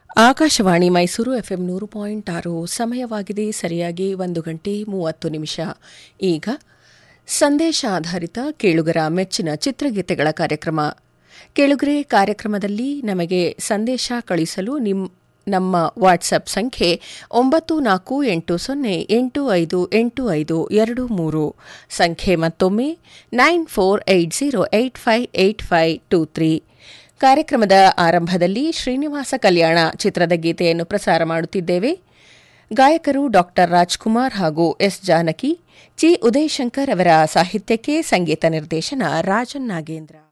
Akashvani Mysuru FM ನೂರು point ಆರು ಸಮಯವಾಗಿದೆ ಸರಿಯಾಗಿ ಒಂದು ಗಂಟೆ ಮೂವತ್ತು ನಿಮಿಷ ಈಗ ಸಂದೇಶ ಆಧಾರಿತ ಕೇಳುಗರ ಮೆಚ್ಚಿನ ಚಿತ್ರಗೀತೆಗಳ ಕಾರ್ಯಕ್ರಮ ಕೇಳುಗರೆ ಕಾರ್ಯಕ್ರಮದಲ್ಲಿ ನಮಗೆ ಸಂದೇಶ ಕಳಿಸಲು ನಿಮ್ ನಮ್ಮ ವಾಟ್ಸಪ್ ಸಂಖ್ಯೆ ಒಂಬತ್ತು ನಾಲ್ಕು ಎಂಟು ಸೊನ್ನೆ ಎಂಟು ಐದು ಎಂಟು ಐದು ಎರಡು ಮೂರು ಸಂಖ್ಯೆ ಮತ್ತೊಮ್ಮೆ nine four eight zero eight five eight five two three ಕಾರ್ಯಕ್ರಮದ ಆರಂಭದಲ್ಲಿ ಶ್ರೀನಿವಾಸ ಕಲ್ಯಾಣ ಚಿತ್ರದ ಗೀತೆಯನ್ನು ಪ್ರಸಾರ ಮಾಡುತ್ತಿದ್ದೇವೆ ಗಾಯಕರು ಡಾಕ್ಟರ್ ರಾಜ್ಕುಮಾರ್ ಹಾಗೂ ಎಸ್ ಜಾನಕಿ ಜಿ ಉದಯಶಂಕರ್ ಅವರ ಸಾಹಿತ್ಯಕ್ಕೆ ಸಂಗೀತ ನಿರ್ದೇಶನ ರಾಜನ್ ನಾಗೇಂದ್ರ